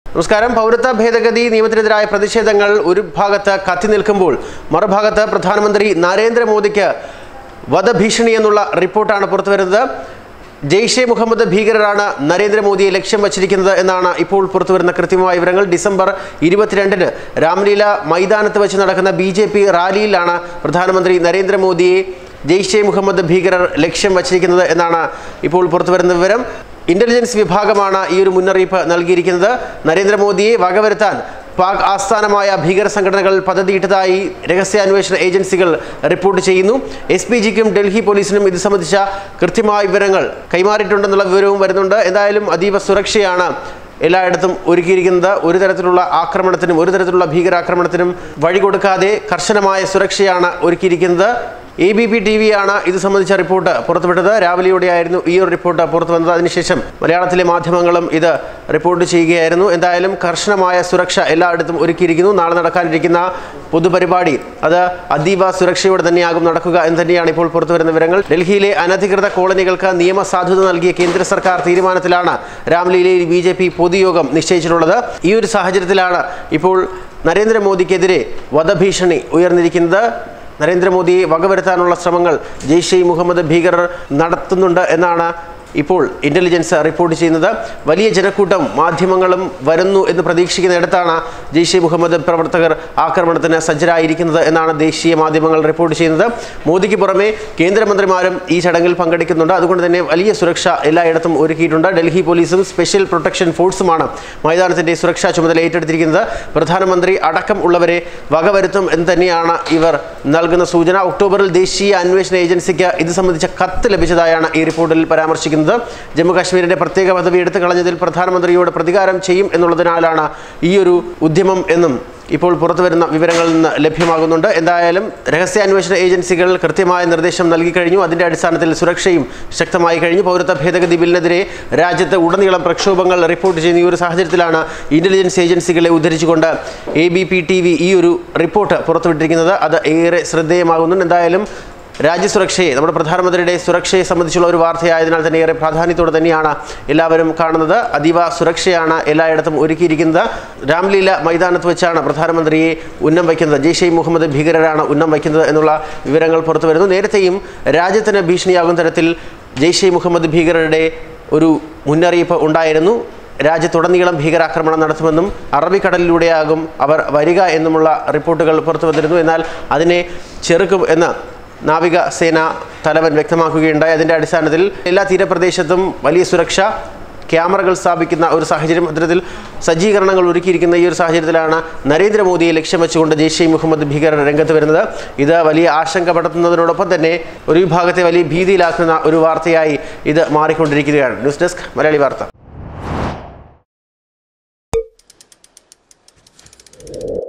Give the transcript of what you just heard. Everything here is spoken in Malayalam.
നമസ്കാരം പൗരത്വ ഭേദഗതി നിയമത്തിനെതിരായ പ്രതിഷേധങ്ങൾ ഒരു ഭാഗത്ത് കത്തി നിൽക്കുമ്പോൾ മറുഭാഗത്ത് പ്രധാനമന്ത്രി നരേന്ദ്രമോദിക്ക് വധഭീഷണി എന്നുള്ള റിപ്പോർട്ടാണ് പുറത്തുവരുന്നത് ജെയ്ഷെ മുഹമ്മദ് ഭീകരരാണ് നരേന്ദ്രമോദിയെ ലക്ഷ്യം വച്ചിരിക്കുന്നത് എന്നാണ് ഇപ്പോൾ പുറത്തുവരുന്ന കൃത്യമായ വിവരങ്ങൾ ഡിസംബർ ഇരുപത്തിരണ്ടിന് രാംലീല മൈതാനത്ത് വെച്ച് നടക്കുന്ന ബി ജെ പി റാലിയിലാണ് പ്രധാനമന്ത്രി നരേന്ദ്രമോദിയെ ജെയ്ഷെ മുഹമ്മദ് ഭീകരർ ലക്ഷ്യം വച്ചിരിക്കുന്നത് എന്നാണ് ഇപ്പോൾ പുറത്തുവരുന്ന വിവരം ഇന്റലിജൻസ് വിഭാഗമാണ് ഈ ഒരു മുന്നറിയിപ്പ് നൽകിയിരിക്കുന്നത് നരേന്ദ്രമോദിയെ വകവരുത്താൻ പാക് ആസ്ഥാനമായ ഭീകര സംഘടനകൾ പദ്ധതിയിട്ടതായി രഹസ്യാന്വേഷണ ഏജൻസികൾ റിപ്പോർട്ട് ചെയ്യുന്നു എസ് പി ജിക്കും ഡൽഹി പോലീസിനും ഇത് സംബന്ധിച്ച കൃത്യമായ വിവരങ്ങൾ കൈമാറിയിട്ടുണ്ടെന്നുള്ള വിവരവും വരുന്നുണ്ട് എന്തായാലും അതീവ സുരക്ഷയാണ് എല്ലായിടത്തും ഒരുക്കിയിരിക്കുന്നത് ഒരു തരത്തിലുള്ള ആക്രമണത്തിനും ഒരു തരത്തിലുള്ള ഭീകരാക്രമണത്തിനും വഴി കൊടുക്കാതെ കർശനമായ സുരക്ഷയാണ് ഒരുക്കിയിരിക്കുന്നത് എ ബി പി ടി വിയാണ് ഇത് സംബന്ധിച്ച റിപ്പോർട്ട് പുറത്തുവിട്ടത് രാവിലെയോടെയായിരുന്നു ഈ ഒരു റിപ്പോർട്ട് പുറത്തു വന്നത് അതിനുശേഷം മലയാളത്തിലെ മാധ്യമങ്ങളും ഇത് റിപ്പോർട്ട് ചെയ്യുകയായിരുന്നു എന്തായാലും കർശനമായ സുരക്ഷ എല്ലായിടത്തും ഒരുക്കിയിരിക്കുന്നു നാളെ നടക്കാനിരിക്കുന്ന പൊതുപരിപാടി അത് അതീവ സുരക്ഷയോടെ തന്നെയാകും നടക്കുക എന്ന് തന്നെയാണ് ഇപ്പോൾ പുറത്തുവരുന്ന വിവരങ്ങൾ ഡൽഹിയിലെ അനധികൃത കോളനികൾക്ക് നിയമസാധുത നൽകിയ കേന്ദ്ര സർക്കാർ തീരുമാനത്തിലാണ് രാംലീലയിൽ ബി ജെ പി പൊതുയോഗം നിശ്ചയിച്ചിട്ടുള്ളത് ഈ ഒരു സാഹചര്യത്തിലാണ് ഇപ്പോൾ നരേന്ദ്രമോദിക്കെതിരെ വധഭീഷണി ഉയർന്നിരിക്കുന്നത് നരേന്ദ്രമോദിയെ വകവരുത്താനുള്ള ശ്രമങ്ങൾ ജെയ്ഷെ ഇ മുഹമ്മദ് ഭീകരർ നടത്തുന്നുണ്ട് എന്നാണ് ഇപ്പോൾ ഇന്റലിജൻസ് റിപ്പോർട്ട് ചെയ്യുന്നത് വലിയ ജനക്കൂട്ടം മാധ്യമങ്ങളും വരുന്നു എന്ന് പ്രതീക്ഷിക്കുന്നിടത്താണ് ജെയ്ഷെ മുഹമ്മദ് പ്രവർത്തകർ ആക്രമണത്തിന് സജ്ജരായിരിക്കുന്നത് എന്നാണ് ദേശീയ മാധ്യമങ്ങൾ റിപ്പോർട്ട് ചെയ്യുന്നത് മോദിക്ക് പുറമെ കേന്ദ്രമന്ത്രിമാരും ഈ ചടങ്ങിൽ പങ്കെടുക്കുന്നുണ്ട് അതുകൊണ്ട് തന്നെ വലിയ സുരക്ഷ എല്ലായിടത്തും ഒരുക്കിയിട്ടുണ്ട് ഡൽഹി പോലീസും സ്പെഷ്യൽ പ്രൊട്ടക്ഷൻ ഫോഴ്സുമാണ് മൈതാനത്തിന്റെ സുരക്ഷാ ചുമതല ഏറ്റെടുത്തിരിക്കുന്നത് പ്രധാനമന്ത്രി അടക്കം ഉള്ളവരെ വകവരുത്തും എന്ന് തന്നെയാണ് ഇവർ നൽകുന്ന സൂചന ഒക്ടോബറിൽ ദേശീയ അന്വേഷണ ഏജൻസിക്ക് ഇത് സംബന്ധിച്ച കത്ത് ലഭിച്ചതായാണ് ഈ റിപ്പോർട്ടിൽ പരാമർശിക്കുന്നത് ജമ്മു കാശ്മീരിന്റെ പ്രത്യേക പദവി എടുത്തു കളഞ്ഞതിൽ പ്രധാനമന്ത്രിയോട് പ്രതികാരം ചെയ്യും എന്നുള്ളതിനാലാണ് ഈ ഒരു ഉദ്യമം എന്നും ഇപ്പോൾ പുറത്തുവരുന്ന വിവരങ്ങളിൽ നിന്ന് ലഭ്യമാകുന്നുണ്ട് എന്തായാലും രഹസ്യാന്വേഷണ ഏജൻസികൾ കൃത്യമായ നിർദ്ദേശം നൽകി കഴിഞ്ഞു അതിന്റെ അടിസ്ഥാനത്തിൽ സുരക്ഷയും ശക്തമായി കഴിഞ്ഞു പൗരത്വ ഭേദഗതി ബില്ലിനെതിരെ രാജ്യത്ത് ഉടനീളം പ്രക്ഷോഭങ്ങൾ റിപ്പോർട്ട് ചെയ്യുന്ന ഈ ഒരു സാഹചര്യത്തിലാണ് ഇന്റലിജൻസ് ഏജൻസികളെ ഉദ്ധരിച്ചുകൊണ്ട് A B P T V ഈ ഒരു റിപ്പോർട്ട് പുറത്തുവിട്ടിരിക്കുന്നത് അത് ഏറെ ശ്രദ്ധേയമാകുന്നുണ്ട് എന്തായാലും രാജ്യസുരക്ഷയെ നമ്മുടെ പ്രധാനമന്ത്രിയുടെ സുരക്ഷയെ സംബന്ധിച്ചുള്ള ഒരു വാർത്തയായതിനാൽ തന്നെ ഏറെ പ്രാധാന്യത്തോടെ തന്നെയാണ് എല്ലാവരും കാണുന്നത് അതീവ സുരക്ഷയാണ് എല്ലായിടത്തും ഒരുക്കിയിരിക്കുന്നത് രാംലീല മൈതാനത്ത് വെച്ചാണ് പ്രധാനമന്ത്രിയെ ഉന്നം വയ്ക്കുന്നത് ജെയ്ഷെ ഇ മുഹമ്മദ് ഭീകരരാണ് ഉന്നം വയ്ക്കുന്നത് എന്നുള്ള വിവരങ്ങൾ പുറത്തു വരുന്നു നേരത്തെയും രാജ്യത്തിന് ഭീഷണിയാകുന്ന തരത്തിൽ ജെയ്ഷെ ഇ മുഹമ്മദ് ഭീകരരുടെ ഒരു മുന്നറിയിപ്പ് ഉണ്ടായിരുന്നു രാജ്യത്തുടനീളം ഭീകരാക്രമണം നടത്തുമെന്നും അറബിക്കടലിലൂടെയാകും അവർ വരിക എന്നുമുള്ള റിപ്പോർട്ടുകൾ പുറത്തു വന്നിരുന്നു എന്നാൽ അതിനെ ചെറുക്കും എന്ന് നാവിക സേന തലവൻ വ്യക്തമാക്കുകയുണ്ടായി അതിൻ്റെ അടിസ്ഥാനത്തിൽ എല്ലാ തീരപ്രദേശത്തും വലിയ സുരക്ഷ ക്യാമറകൾ സ്ഥാപിക്കുന്ന ഒരു സാഹചര്യം അത്തരത്തിൽ സജ്ജീകരണങ്ങൾ ഒരുക്കിയിരിക്കുന്ന ഈ ഒരു സാഹചര്യത്തിലാണ് നരേന്ദ്രമോദിയെ ലക്ഷ്യം വെച്ചുകൊണ്ട് ജെയ്ഷെ മുഹമ്മദ് ഭീകരർ രംഗത്ത് വരുന്നത് ഇത് വലിയ ആശങ്ക പടർത്തുന്നതിനോടൊപ്പം തന്നെ ഒരു വിഭാഗത്തെ വലിയ ഭീതിയിലാക്കുന്ന ഒരു വാർത്തയായി ഇത് മാറിക്കൊണ്ടിരിക്കുകയാണ് ന്യൂസ് ഡെസ്ക് മലയാളി വാർത്ത